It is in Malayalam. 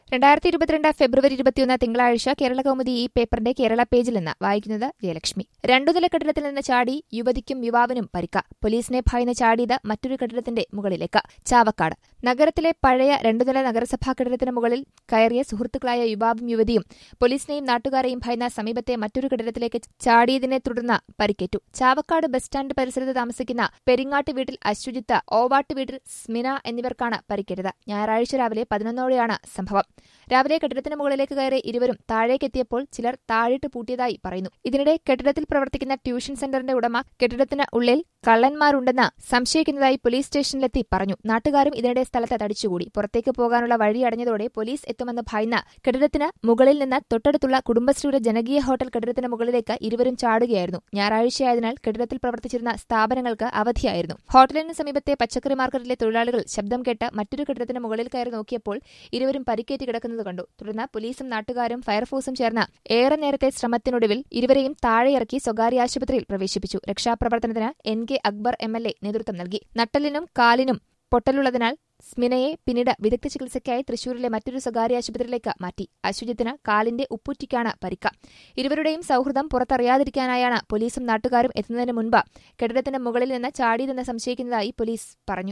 രണ്ടായിരത്തി ഇരുപത്തിരണ്ട് ഫെബ്രുവരി ഇരുപത്തിയൊന്ന് തിങ്കളാഴ്ച കേരള കൗമുദി ഈ പേപ്പറിന്റെ കേരള പേജിൽ നിന്ന് വായിക്കുന്നത് ജയലക്ഷ്മി രണ്ടുനില കെട്ടിടത്തിൽ നിന്ന് ചാടി യുവതിക്കും യുവാവിനും പരിക്ക പോലീസിനെ ഭയന്ന് ചാടിയത് മറ്റൊരു കെട്ടിടത്തിന്റെ മുകളിലേക്ക് ചാവക്കാട് നഗരത്തിലെ പഴയ രണ്ടുനില നഗരസഭാ കെട്ടിടത്തിന് മുകളിൽ കയറിയ സുഹൃത്തുക്കളായ യുവാവും യുവതിയും പോലീസിനെയും നാട്ടുകാരെയും ഭയന്ന സമീപത്തെ മറ്റൊരു കെട്ടിടത്തിലേക്ക് ചാടിയതിനെ തുടർന്ന് പരിക്കേറ്റു ചാവക്കാട് ബസ് സ്റ്റാൻഡ് പരിസരത്ത് താമസിക്കുന്ന പെരിങ്ങാട്ട് വീട്ടിൽ അശ്വജിത്ത് ഓവാട്ട് വീട്ടിൽ സ്മിന എന്നിവർക്കാണ് പരിക്കേറ്റത് ഞായറാഴ്ച രാവിലെ പതിനൊന്നോടെയാണ് സംഭവം രാവിലെ കെട്ടിടത്തിന് മുകളിലേക്ക് കയറി ഇരുവരും താഴേക്കെത്തിയപ്പോൾ ചിലർ താഴിട്ട് പൂട്ടിയതായി പറയുന്നു ഇതിനിടെ കെട്ടിടത്തിൽ പ്രവർത്തിക്കുന്ന ട്യൂഷൻ സെന്ററിന്റെ ഉടമ കെട്ടിടത്തിന് ഉള്ളിൽ കള്ളന്മാരുണ്ടെന്ന് സംശയിക്കുന്നതായി പോലീസ് സ്റ്റേഷനിലെത്തി പറഞ്ഞു നാട്ടുകാരും ഇതിനിടെ സ്ഥലത്ത് തടിച്ചുകൂടി പുറത്തേക്ക് പോകാനുള്ള വഴി അടഞ്ഞതോടെ പോലീസ് എത്തുമെന്ന് ഭയന്ന് കെട്ടിടത്തിന് മുകളിൽ നിന്ന് തൊട്ടടുത്തുള്ള കുടുംബശ്രീയുടെ ജനകീയ ഹോട്ടൽ കെട്ടിടത്തിന് മുകളിലേക്ക് ഇരുവരും ചാടുകയായിരുന്നു ഞായറാഴ്ചയായതിനാൽ കെട്ടിടത്തിൽ പ്രവർത്തിച്ചിരുന്ന സ്ഥാപനങ്ങൾക്ക് അവധിയായിരുന്നു ഹോട്ടലിന് സമീപത്തെ പച്ചക്കറി മാർക്കറ്റിലെ തൊഴിലാളികൾ ശബ്ദം കേട്ട് മറ്റൊരു കെട്ടിടത്തിന് മുകളിൽ കയറി നോക്കിയപ്പോൾ ഇരുവരും പരിക്കേറ്റ് കിടക്കുന്നത് കണ്ടു തുടർന്ന് പോലീസും നാട്ടുകാരും ഫയർഫോഴ്സും ചേർന്ന് ഏറെ നേരത്തെ ശ്രമത്തിനൊടുവിൽ ഇരുവരെയും താഴെയിറക്കി സ്വകാര്യ ആശുപത്രിയിൽ പ്രവേശിപ്പിച്ചു രക്ഷാപ്രവർത്തനത്തിന് N K Akbar M L A നേതൃത്വം നൽകി നട്ടലിനും കാലിനും പൊട്ടലുള്ളതിനാൽ സ്മിനയെ പിന്നീട് വിദഗ്ധ ചികിത്സയ്ക്കായി തൃശൂരിലെ മറ്റൊരു സ്വകാര്യ ആശുപത്രിയിലേക്ക് മാറ്റി അശ്വജിത്തിന് കാലിന്റെ ഉപ്പൂറ്റിക്കാണ് പരിക്ക ഇരുവരുടെയും സൌഹൃദം പുറത്തറിയാതിരിക്കാനായാണ് പോലീസും നാട്ടുകാരും എത്തുന്നതിന് മുൻപ് കെട്ടിടത്തിന്റെ മുകളിൽ നിന്ന് ചാടിയതെന്ന് സംശയിക്കുന്നതായി പോലീസ് പറഞ്ഞു